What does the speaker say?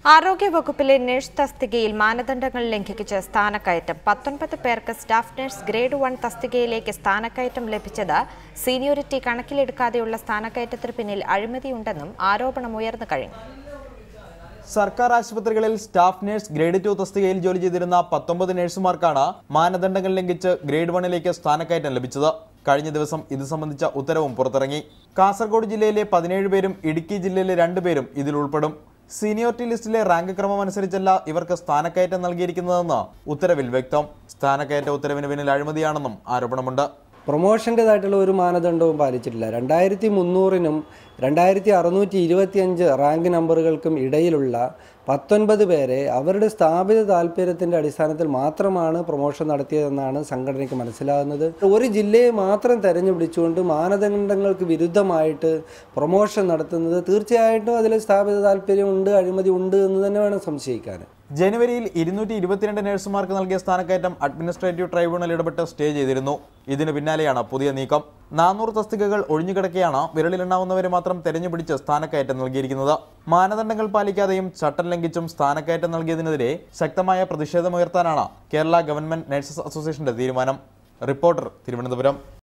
ആരോഗ്യവകുപ്പിലെ nurse തസ്തികയിൽ മാനദണ്ഡങ്ങൾ ലംഘിച്ച് സ്ഥാനക്കയറ്റം പത്തൊൻപത് പേർക്ക് സ്റ്റാഫ് നഴ്സ് ഗ്രേഡ് വൺ തസ്തികയിലേക്ക് സ്ഥാനക്കയറ്റം ലഭിച്ചത് സീനിയോറിറ്റി കണക്കിലെടുക്കാതെയുള്ള സ്ഥാനക്കയറ്റത്തിന് പിന്നിൽ അഴിമതിയുണ്ടെന്നും ആരോപണമുയർന്നു കഴിഞ്ഞു സർക്കാർ ആശുപത്രികളിൽ സ്റ്റാഫ് നഴ്സ് ഗ്രേഡ് ടു തസ്തികയിൽ ജോലി ചെയ്തിരുന്ന പത്തൊമ്പത് നഴ്സുമാർക്കാണ് മാനദണ്ഡങ്ങൾ ലംഘിച്ച് ഗ്രേഡ് വണ്ണിലേക്ക് സ്ഥാനക്കയറ്റം ലഭിച്ചത് കഴിഞ്ഞ ദിവസം ഇത് സംബന്ധിച്ച ഉത്തരവും പുറത്തിറങ്ങി കാസർഗോഡ് ജില്ലയിലെ പതിനേഴ് പേരും ഇടുക്കി ജില്ലയിലെ രണ്ടുപേരും ഇതിൽ ഉൾപ്പെടും സീനിയോറിറ്റി ലിസ്റ്റിലെ റാങ്ക് ക്രമം അനുസരിച്ചല്ല ഇവർക്ക് സ്ഥാനക്കയറ്റം നൽകിയിരിക്കുന്നതെന്ന് ഉത്തരവിൽ വ്യക്തം സ്ഥാനക്കയറ്റ ഉത്തരവിന് പിന്നിൽ അഴിമതിയാണെന്നും ആരോപണമുണ്ട് പ്രൊമോഷൻ്റെതായിട്ടുള്ള ഒരു മാനദണ്ഡവും പാലിച്ചിട്ടില്ല രണ്ടായിരത്തി മുന്നൂറിനും രണ്ടായിരത്തി അറുന്നൂറ്റി ഇരുപത്തിയഞ്ച് റാങ്ക് നമ്പറുകൾക്കും ഇടയിലുള്ള പത്തൊൻപത് പേരെ അവരുടെ സ്ഥാപിത താല്പര്യത്തിൻ്റെ അടിസ്ഥാനത്തിൽ മാത്രമാണ് പ്രൊമോഷൻ നടത്തിയതെന്നാണ് സംഘടനയ്ക്ക് മനസ്സിലാകുന്നത് ഒരു ജില്ലയെ മാത്രം തെരഞ്ഞുപിടിച്ചുകൊണ്ട് മാനദണ്ഡങ്ങൾക്ക് വിരുദ്ധമായിട്ട് പ്രൊമോഷൻ നടത്തുന്നത് തീർച്ചയായിട്ടും അതിൽ സ്ഥാപിത താല്പര്യമുണ്ട് അഴിമതി ഉണ്ട് എന്ന് തന്നെ വേണം സംശയിക്കാൻ ജനുവരിയിൽ ഇരുന്നൂറ്റി ഇരുപത്തിരണ്ട് നഴ്സുമാർക്ക് നൽകിയ സ്ഥാനക്കയറ്റം അഡ്മിനിസ്ട്രേറ്റീവ് ട്രൈബ്യൂണൽ ഇടപെട്ട് സ്റ്റേ ചെയ്തിരുന്നു ഇതിനു പിന്നാലെയാണ് പുതിയ നീക്കം നാനൂറ് തസ്തികകൾ ഒഴിഞ്ഞുകിടക്കെയാണ് വിരലിലെണ്ണാവുന്നവരെ മാത്രം തെരഞ്ഞുപിടിച്ച് സ്ഥാനക്കയറ്റം നൽകിയിരിക്കുന്നത് മാനദണ്ഡങ്ങൾ പാലിക്കാതെയും ചട്ടം ലംഘിച്ചും സ്ഥാനക്കയറ്റം നൽകിയതിനെതിരെ ശക്തമായ പ്രതിഷേധമുയർത്താനാണ് കേരള ഗവൺമെന്റ് നഴ്സസ് അസോസിയേഷന്റെ തീരുമാനം റിപ്പോർട്ടർ തിരുവനന്തപുരം